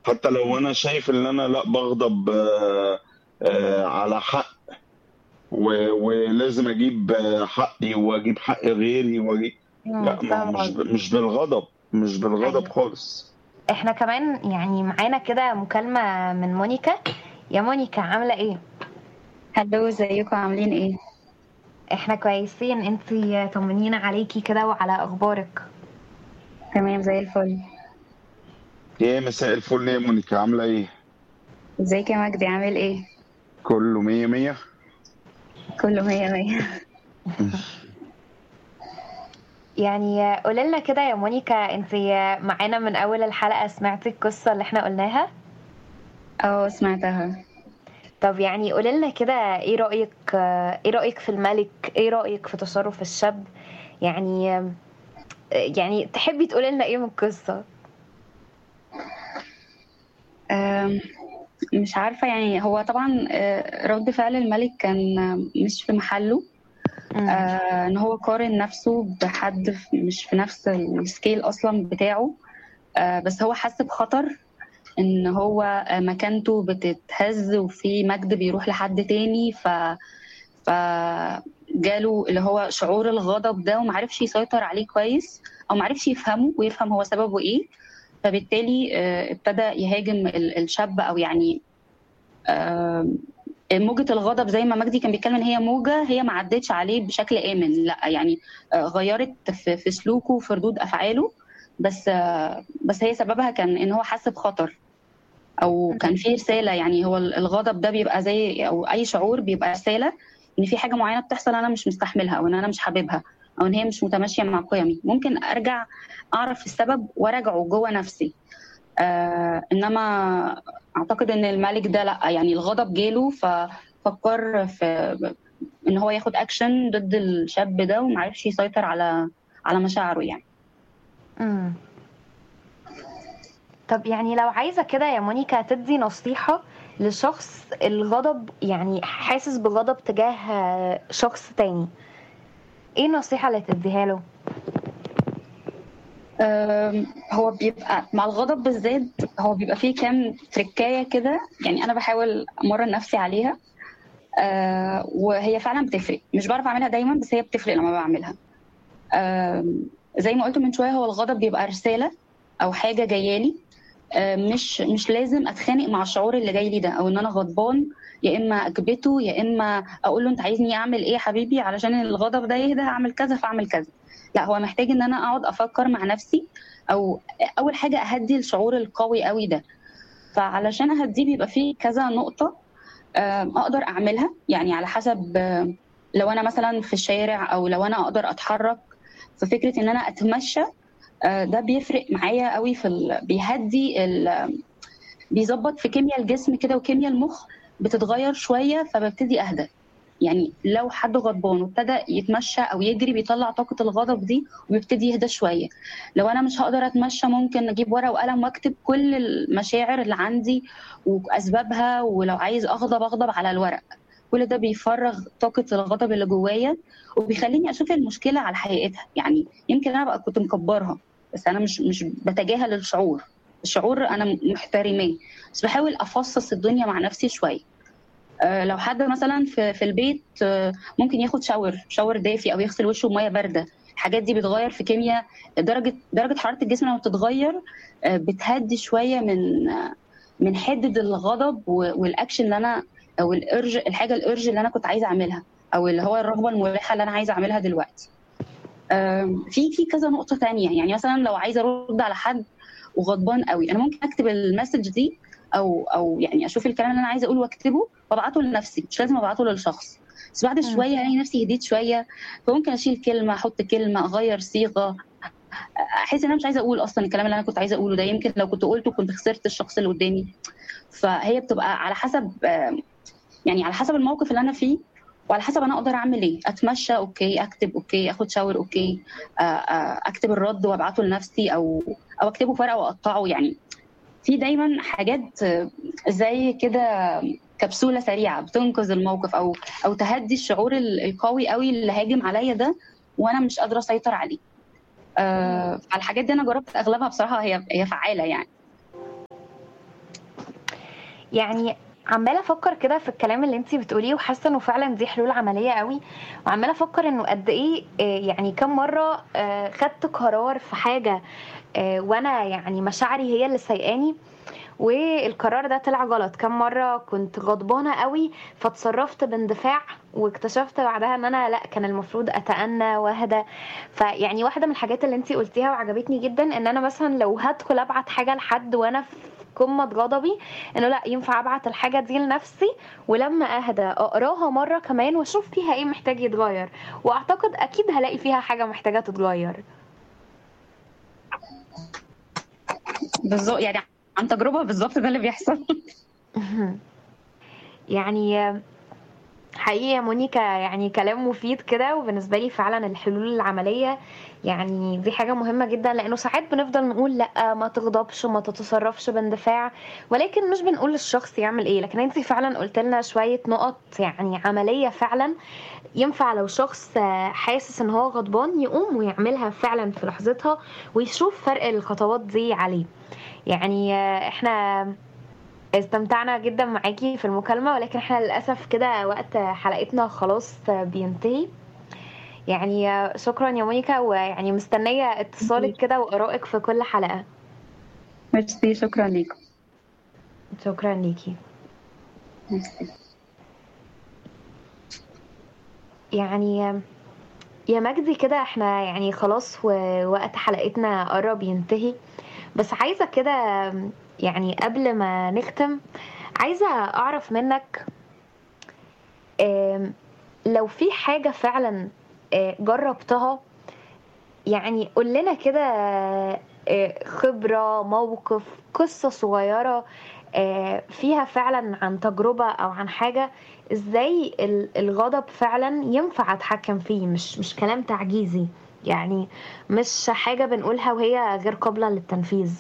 حتى لو انا شايف ان انا لا بغضب آه، آه، على حق و- ولازم اجيب آه، حقي واجيب حق غيري واجيب مم، لا ما فاهمة مش قصدك. مش بالغضب مش بالغضب أيوة. خالص احنا كمان يعني معانا كده مكالمة من مونيكا يا مونيكا عاملة ايه؟ هلو ازيكم عاملين ايه احنا كويسين انتي طمنينا عليكي كده وعلى اخبارك تمام زي الفل يا مساء الفل يا مونيكا عامله ايه ازيك يا مجدي عامل ايه كله مية مية كله مية مية يعني قولي لنا كده يا مونيكا انتي معانا من اول الحلقة سمعتي القصة اللي احنا قلناها اه سمعتها طب يعني قولي لنا كده ايه رأيك ايه رأيك في الملك ايه رأيك في تصرف الشاب يعني يعني تحبي تقولي لنا ايه من القصة أم، مش عارفة يعني هو طبعا آه، رد فعل الملك كان آه، مش في محله مم. آه، ان هو قارن نفسه بحد في- مش في نفس السكيل اصلا بتاعه آه، بس هو حس بخطر ان هو آه، مكانته بتتهز وفي مجد بيروح لحد تاني ف فجاله اللي هو شعور الغضب ده ومعرفش يسيطر عليه كويس او معرفش يفهمه ويفهم هو سببه ايه فبالتالي آه، ابتدى يهاجم ال- الشاب او يعني آه، موجة الغضب زي ما مجدي كان بيتكلم ان هي موجة هي ما عدتش عليه بشكل آمن لا يعني آه، غيرت في في سلوكه وفي ردود افعاله بس آه، بس هي سببها كان ان هو حس بخطر او كان في رسالة يعني هو الغضب ده بيبقى زي او اي شعور بيبقى رسالة ان في حاجة معينة بتحصل انا مش مستحملها او ان انا مش حاببها او ان هي مش متماشية مع قيمي ممكن ارجع اعرف السبب وراجعه جوه نفسي آه انما اعتقد ان الملك ده لا يعني الغضب جاله ففكر في ان هو ياخد اكشن ضد الشاب ده ومعرفش يسيطر على على مشاعره يعني مم. طب يعني لو عايزة كده يا مونيكا تدي نصيحة لشخص الغضب يعني حاسس بغضب تجاه شخص تاني ايه النصيحة اللي تديها له؟ آم، هو بيبقى مع الغضب بالذات هو بيبقى فيه كام تركاية كده يعني أنا بحاول أمرن نفسي عليها آه، وهي فعلا بتفرق مش بعرف أعملها دايما بس هي بتفرق لما بعملها آم، زي ما قلت من شوية هو الغضب بيبقى رسالة أو حاجة جايالي آه، مش مش لازم أتخانق مع الشعور اللي جاي لي ده أو إن أنا غضبان يا إما أكبته يا إما أقول له أنت عايزني أعمل إيه يا حبيبي علشان الغضب ده يهدى أعمل كذا فأعمل كذا لا هو محتاج ان انا اقعد افكر مع نفسي او اول حاجه اهدي الشعور القوي قوي ده فعلشان اهديه بيبقى فيه كذا نقطه آم، اقدر اعملها يعني على حسب آم، لو انا مثلا في الشارع او لو انا اقدر اتحرك ففكره ان انا اتمشى آه، ده بيفرق معايا قوي في ال... بيهدي ال... بيظبط في كيمياء الجسم كده وكيمياء المخ بتتغير شويه فببتدي اهدى يعني لو حد غضبان وابتدى يتمشى او يجري بيطلع طاقه الغضب دي وبيبتدي يهدى شويه لو انا مش هقدر اتمشى ممكن اجيب ورقه وقلم واكتب كل المشاعر اللي عندي واسبابها ولو عايز اغضب اغضب على الورق كل ده بيفرغ طاقه الغضب اللي جوايا وبيخليني اشوف المشكله على حقيقتها يعني يمكن انا بقى كنت مكبرها بس انا مش مش بتجاهل الشعور الشعور انا محترماه بس بحاول افصص الدنيا مع نفسي شويه آه، لو حد مثلا في في البيت آه، ممكن ياخد شاور شاور دافي او يغسل وشه بميه بارده الحاجات دي بتغير في كيمياء درجه درجه حراره الجسم لما بتتغير آه، بتهدي شويه من آه، من حده الغضب و- والاكشن اللي انا او الارج الحاجه الارج اللي انا كنت عايزه اعملها او اللي هو الرغبه الملحه اللي انا عايزه اعملها دلوقتي آم، في في كذا نقطه تانية يعني مثلا لو عايزه ارد على حد وغضبان قوي انا ممكن اكتب المسج دي او او يعني اشوف الكلام اللي انا عايزه اقوله واكتبه وابعته لنفسي مش لازم ابعته للشخص بس بعد مم. شويه الاقي نفسي هديت شويه فممكن اشيل كلمه احط كلمه اغير صيغه احس ان انا مش عايزه اقول اصلا الكلام اللي انا كنت عايزه اقوله ده يمكن لو كنت قلته كنت خسرت الشخص اللي قدامي فهي بتبقى على حسب آم، يعني على حسب الموقف اللي انا فيه وعلى حسب انا اقدر اعمل ايه اتمشى اوكي اكتب اوكي اخد شاور اوكي آه، آه، اكتب الرد وابعته لنفسي او او اكتبه في ورقه واقطعه يعني في دايما حاجات آه، زي كده كبسوله سريعه بتنقذ الموقف او او تهدي الشعور ال- القوي قوي اللي هاجم عليا ده وانا مش قادره اسيطر عليه آه على الحاجات دي انا جربت اغلبها بصراحه هي هي فعاله يعني يعني عماله افكر كده في الكلام اللي انتي بتقوليه وحاسه انه فعلا دي حلول عمليه قوي وعماله افكر انه قد ايه آه، يعني كم مره آه، خدت قرار في حاجه آه، وانا يعني مشاعري هي اللي سايقاني والقرار ده طلع غلط كم مرة كنت غضبانة قوي فاتصرفت باندفاع واكتشفت بعدها ان انا لا كان المفروض اتأنى واهدى فيعني واحدة من الحاجات اللي انتي قلتيها وعجبتني جدا ان انا مثلا لو هدخل ابعت حاجة لحد وانا في قمة غضبي انه لا ينفع ابعت الحاجة دي لنفسي ولما اهدى اقراها مرة كمان واشوف فيها ايه محتاج يتغير واعتقد اكيد هلاقي فيها حاجة محتاجة تتغير بالظبط يعني عن تجربه بالظبط ده اللي بيحصل يعني حقيقي يا مونيكا يعني كلام مفيد كده وبالنسبة لي فعلا الحلول العملية يعني دي حاجة مهمة جدا لأنه ساعات بنفضل نقول لأ ما تغضبش ما تتصرفش باندفاع ولكن مش بنقول للشخص يعمل ايه لكن انت فعلا قلت لنا شوية نقط يعني عملية فعلا ينفع لو شخص حاسس ان هو غضبان يقوم ويعملها فعلا في لحظتها ويشوف فرق الخطوات دي عليه يعني احنا استمتعنا جدا معاكي في المكالمة ولكن احنا للأسف كده وقت حلقتنا خلاص بينتهي يعني شكرا يا مونيكا ويعني مستنية اتصالك كده وآرائك في كل حلقة ميرسي شكرا ليكم شكرا ليكي ميرسي يعني يا مجدي كده احنا يعني خلاص ووقت حلقتنا قرب ينتهي بس عايزة كده يعني قبل ما نختم عايزة أعرف منك آم، لو في حاجة فعلا آه، جربتها يعني قول لنا كده آه، خبرة موقف قصة صغيرة آه، فيها فعلا عن تجربة أو عن حاجة ازاي ال- الغضب فعلا ينفع اتحكم فيه مش مش كلام تعجيزي يعني مش حاجة بنقولها وهي غير قابلة للتنفيذ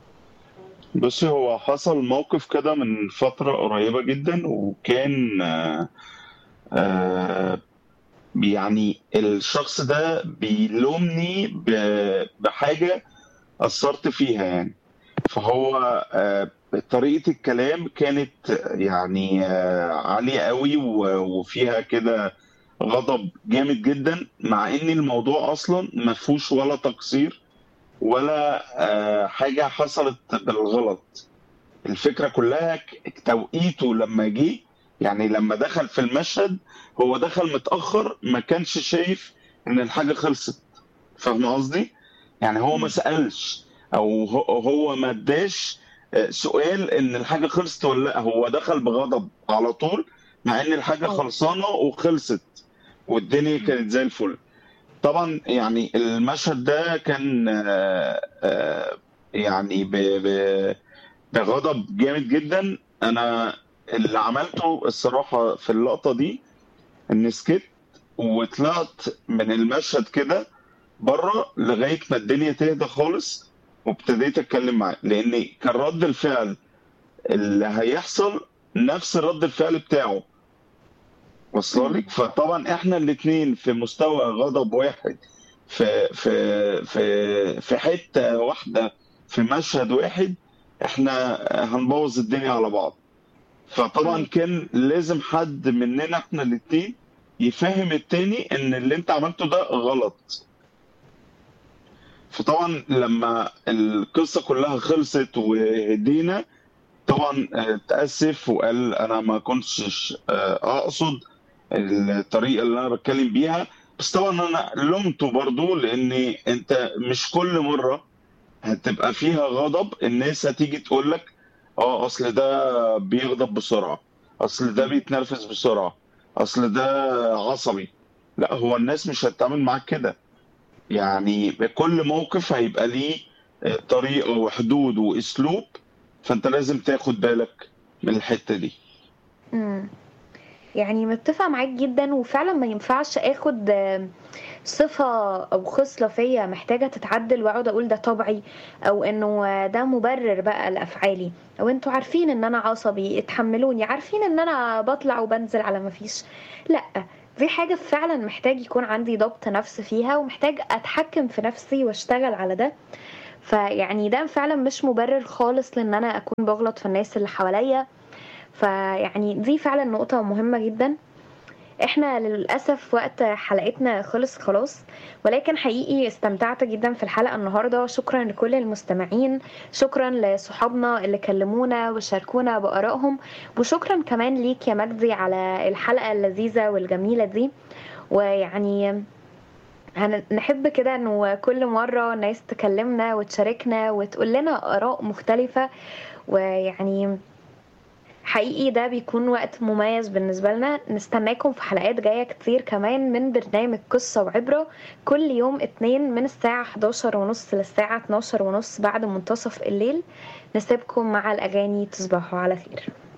بصي هو حصل موقف كده من فترة قريبة جدا وكان آه، آه، يعني الشخص ده بيلومني ب- بحاجة أثرت فيها يعني فهو آه، طريقة الكلام كانت يعني آه، عالية قوي و- وفيها كده غضب جامد جدا مع ان الموضوع اصلا ما فيهوش ولا تقصير ولا آه، حاجة حصلت بالغلط الفكرة كلها ك- توقيته لما جه يعني لما دخل في المشهد هو دخل متأخر ما كانش شايف ان الحاجة خلصت فاهم قصدي؟ يعني هو ما سألش او هو هو ما اداش آه، سؤال ان الحاجة خلصت ولا لا هو دخل بغضب على طول مع ان الحاجة اه خلصانة وخلصت والدنيا كانت زي الفل طبعا يعني المشهد ده كان آه، آه، يعني ب- ب- بغضب جامد جدا انا اللي عملته الصراحة في اللقطة دي اني سكت وطلعت من المشهد كده بره لغاية ما الدنيا تهدى خالص وابتديت اتكلم معاه لان كان رد الفعل اللي هيحصل نفس رد الفعل بتاعه وصل لك فطبعا احنا الاثنين في مستوى غضب واحد في في في في حته واحده في مشهد واحد احنا هنبوظ الدنيا على بعض فطبعا كان لازم حد مننا احنا الاثنين يفهم التاني ان اللي انت عملته ده غلط فطبعا لما القصه كلها خلصت وهدينا طبعا آه، اتأسف وقال انا ما كنتش آه، اقصد الطريقه اللي انا بتكلم بيها بس طبعا انا لومته برضو لان انت مش كل مره هتبقى فيها غضب الناس هتيجي تقول لك اه اصل ده بيغضب بسرعه اصل ده بيتنرفز بسرعه اصل ده عصبي لا هو الناس مش هتتعامل معاك كده يعني كل موقف هيبقى ليه آه، طريقه وحدود واسلوب فانت لازم تاخد بالك من الحته دي امم يعني متفقة معاك جدا وفعلا ما ينفعش اخد آم، صفة او خصلة فيا محتاجة تتعدل واقعد اقول ده طبعي او انه آه، ده مبرر بقى لافعالي او انتوا عارفين ان انا عصبي اتحملوني عارفين ان انا بطلع وبنزل على ما فيش لا دي حاجة فعلا محتاج يكون عندي ضبط نفس فيها ومحتاج اتحكم في نفسي واشتغل على ده فيعني ده فعلا مش مبرر خالص لان انا اكون بغلط في الناس اللي حواليا فيعني دي فعلا نقطة مهمة جدا احنا للأسف وقت حلقتنا خلص خلاص ولكن حقيقي استمتعت جدا في الحلقة النهاردة شكرا لكل المستمعين شكرا لصحابنا اللي كلمونا وشاركونا بآرائهم وشكرا كمان ليك يا مجدي على الحلقة اللذيذة والجميلة دي ويعني نحب كده انه كل مرة ناس تكلمنا وتشاركنا وتقول لنا آراء مختلفة ويعني حقيقي ده بيكون وقت مميز بالنسبة لنا نستناكم في حلقات جاية كتير كمان من برنامج قصة وعبرة كل يوم اتنين من الساعة 11 ونص للساعة 12 ونص بعد منتصف الليل نسيبكم مع الأغاني تصبحوا على خير